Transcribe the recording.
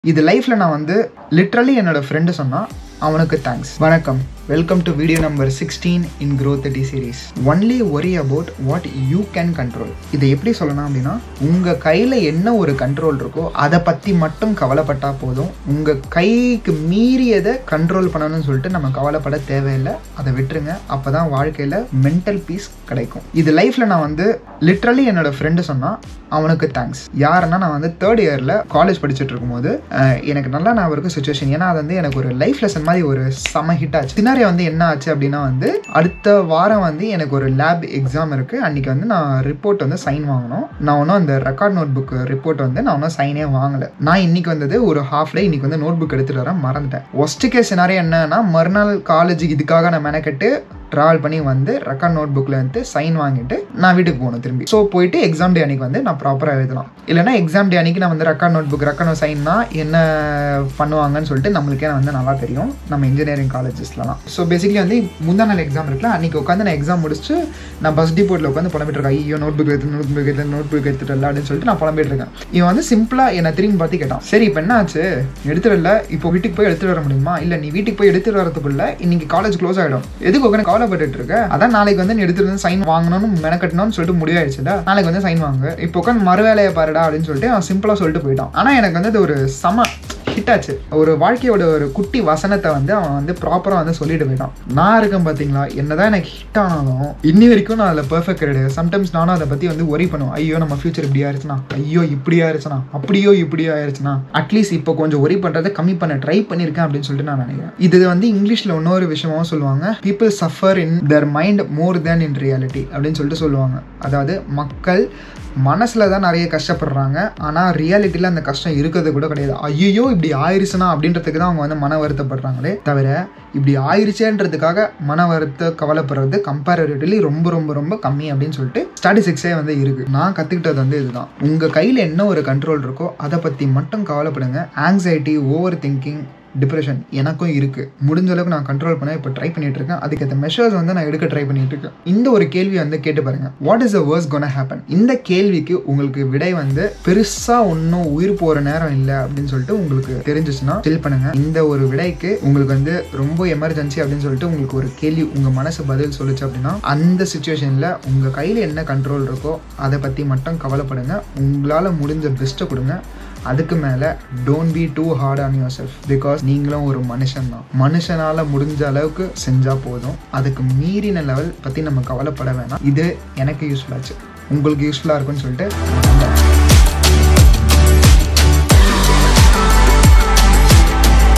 இது லைஃப்பில் நான் வந்து லிட்ரலி என்னோட ஃப்ரெண்டு சொன்னால் அவனுக்கு தேங்க்ஸ் வணக்கம் welcome to video number sixteen in growth T series only worry about what you can control இதை எப்படி சொல்லணும் அப்படின்னா உங்கள் கையில் என்ன ஒரு கண்ட்ரோல் இருக்கோ அதை பற்றி மட்டும் கவலைப்பட்டால் போதும் உங்கள் கைக்கு மீறியதை கண்ட்ரோல் பண்ணணும்னு சொல்லிட்டு நம்ம கவலைப்பட தேவையில்லை அதை விட்டுருங்க அப்போ தான் வாழ்க்கையில் மென்டல் பீஸ் கிடைக்கும் இது லைஃப்பில் நான் வந்து லிட்ரலி என்னோட ஃப்ரெண்டு சொன்னால் அவனுக்கு தேங்க்ஸ் யாருன்னா நான் வந்து தேர்ட் இயரில் காலேஜ் படிச்சுட்டு இருக்கும்போது அஹ், எனக்கு நல்லா நான் இருக்க சுச்சுவேஷன் ஏன்னா அது வந்து எனக்கு ஒரு லைஃப் லெசன் மாதிரி ஒரு செம ஹிட் ஆச்சு சினாரியா வந்து என்ன ஆச்சு அப்படின்னா வந்து அடுத்த வாரம் வந்து எனக்கு ஒரு லேப் எக்ஸாம் இருக்குது அன்றைக்கி வந்து நான் ரிப்போர்ட் வந்து சைன் வாங்கணும் நான் ஒன்றும் அந்த ரெக்கார்ட் நோட் புக் ரிப்போர்ட் வந்து நான் ஒன்றும் சைனே வாங்கலை நான் இன்னைக்கு வந்தது ஒரு ஹாஃப் டே இன்னைக்கு வந்து நோட் புக் எடுத்துகிட்டு வரேன் மறந்துட்டேன் ஒஸ்ட் கேஸ் சினாரியா என்னன்னா மறுநாள் காலேஜ் இதுக்காக நான் மெனக்கெட்டு ட்ராவல் பண்ணி வந்து ரெக்கார்ட் நோட் புக்கில் வந்து சைன் வாங்கிட்டு நான் வீட்டுக்கு போகணும் திரும்பி ஸோ போயிட்டு எக்ஸாம் டே அன்னைக்கு வந்து நான் ப்ராப்பராக எழுதலாம் இல்லைனா எக்ஸாம் டே அன்னைக்கு நான் வந்து record note book record note சைன்னா என்ன பண்ணுவாங்கன்னு சொல்லிட்டு நம்மளுக்கே வந்து நல்லா தெரியும் நம்ம இன்ஜினியரிங் காலேஜஸ்லலாம் ஸோ பேசிக்கலி வந்து முந்தா நாள் எக்ஸாம் இருக்குல்ல அன்னைக்கு உட்காந்து நான் எக்ஸாம் முடிச்சுட்டு நான் பஸ் டிப்போட்டில் உட்காந்து புலம்பிட்டு இருக்கேன் ஐயோ நோட் புக் எடுத்து நோட் புக் எடுத்து நோட் புக் எடுத்துட்டு அப்படின்னு சொல்லிட்டு நான் புலம்பிட்டு இருக்கேன் இவன் வந்து சிம்பிளாக என்னை திரும்பி பார்த்து கேட்டான் சரி இப்போ என்ன ஆச்சு எடுத்துடல இப்போ வீட்டுக்கு போய் எடுத்துட்டு வர முடியுமா இல்லை நீ வீட்டுக்கு போய் எடுத்துட்டு வரதுக்குள்ள இன்னைக்கு காலேஜ் க்ளோஸ் ஆகிடும் எதுக்கு உட்காந்து கவலைப்பட்டுட்டு இருக்க அதான் நாளைக்கு வந்து நீ எடுத்துட்டு வந்து சைன் வாங்கணும்னு மெனக்கட்டணும்னு சொல்லிட்டு முடிவாயிடுச்சுல நாளைக்கு வந்து சைன் வாங்க இப்போ உட்காந்து மறு வேலையை பாருடா அப்படின்னு சொல்லிட்டு அவன் சிம்பிளாக சொல்லிட்டு போயிட்டான் ஆனால் எனக்கு வந்து அது ஒரு சம ஹிட் ஆச்சு ஒரு வாழ்க்கையோட ஒரு குட்டி வசனத்தை வந்து அவன் வந்து ப்ராப்பராக வந்து சொல்லிட்டு போயிட்டான் நான் இருக்கேன் பார்த்தீங்களா என்னதான் எனக்கு ஹிட் ஆனாலும் இன்னி வரைக்கும் நான் அதில் பெர்ஃபெக்ட் கிடையாது சம்டைம்ஸ் நானும் அதை பற்றி வந்து ஒரி பண்ணுவேன் ஐயோ நம்ம ஃபியூச்சர் இப்படி ஆயிருச்சுனா ஐயோ இப்படி ஆயிருச்சுனா அப்படியோ இப்படி ஆயிருச்சுனா அட்லீஸ்ட் இப்போ கொஞ்சம் ஒரி பண்ணுறதை கம்மி பண்ண ட்ரை பண்ணியிருக்கேன் அப்படின்னு சொல்லிட்டு நான் நினைக்கிறேன் இது வந்து இங்கிலீஷில் இன்னொரு விஷயமாவும் சொல்லுவாங்க people suffer in their mind more than in reality அப்படின்னு சொல்லிட்டு சொல்லுவாங்க அதாவது மக்கள் மனசில் தான் நிறைய கஷ்டப்படுறாங்க ஆனால் ரியாலிட்டியில் அந்த கஷ்டம் இருக்கிறது கூட கிடையாது ஐயோ இப்படி ஆயிருச்சுனா அப்படின்றதுக்கு தான் அவங்க வந்து மன வருத்தப்படுறாங்களே தவிர இப்படி ஆயிருச்சேன்றதுக்காக மன வருத்த கவலைப்படுறது கம்பேரிட்டிவ்லி ரொம்ப ரொம்ப ரொம்ப கம்மி அப்படின்னு சொல்லிட்டு ஸ்டாட்டிஸ்டிக்ஸே வந்து இருக்குது நான் கற்றுக்கிட்டது வந்து இதுதான் உங்கள் கையில் என்ன ஒரு கண்ட்ரோல் இருக்கோ அதை பற்றி மட்டும் கவலைப்படுங்க ஆங்ஸைட்டி ஓவர் திங்கிங் டிப்ரெஷன் எனக்கும் இருக்குது முடிஞ்ச அளவுக்கு நான் கண்ட்ரோல் பண்ண இப்போ ட்ரை பண்ணிட்டு இருக்கேன் அதுக்கேற்ற மெஷர்ஸ் வந்து நான் எடுக்க ட்ரை பண்ணிட்டு இருக்கேன் இந்த ஒரு கேள்வி வந்து கேட்டு பாருங்க what is the worse gonna happen இந்த கேள்விக்கு உங்களுக்கு விடை வந்து பெருசாக ஒன்றும் உயிர் போகிற நேரம் இல்லை அப்படின்னு சொல்லிட்டு உங்களுக்கு தெரிஞ்சிச்சுன்னா ஃபில் பண்ணுங்க இந்த ஒரு விடைக்கு உங்களுக்கு வந்து ரொம்ப எமர்ஜென்சி அப்படின்னு சொல்லிட்டு உங்களுக்கு ஒரு கேள்வி உங்கள் மனசு பதில் சொல்லுச்சு அப்படின்னா அந்த சுச்சுவேஷனில் உங்கள் கையில் என்ன கண்ட்ரோல் இருக்கோ அதை பற்றி மட்டும் கவலைப்படுங்க உங்களால் முடிஞ்ச பெஸ்ட்டை கொடுங்க அதுக்கு மேலே don't be too hard on yourself because நீங்களும் ஒரு மனுஷன் தான் மனுஷனால் முடிஞ்ச அளவுக்கு செஞ்சால் போதும் அதுக்கு மீறின லெவல் பற்றி நம்ம கவலைப்பட வேணாம் இது எனக்கு யூஸ்ஃபுல்லாச்சு உங்களுக்கு யூஸ்ஃபுல்லாக இருக்கும்னு சொல்லிட்டு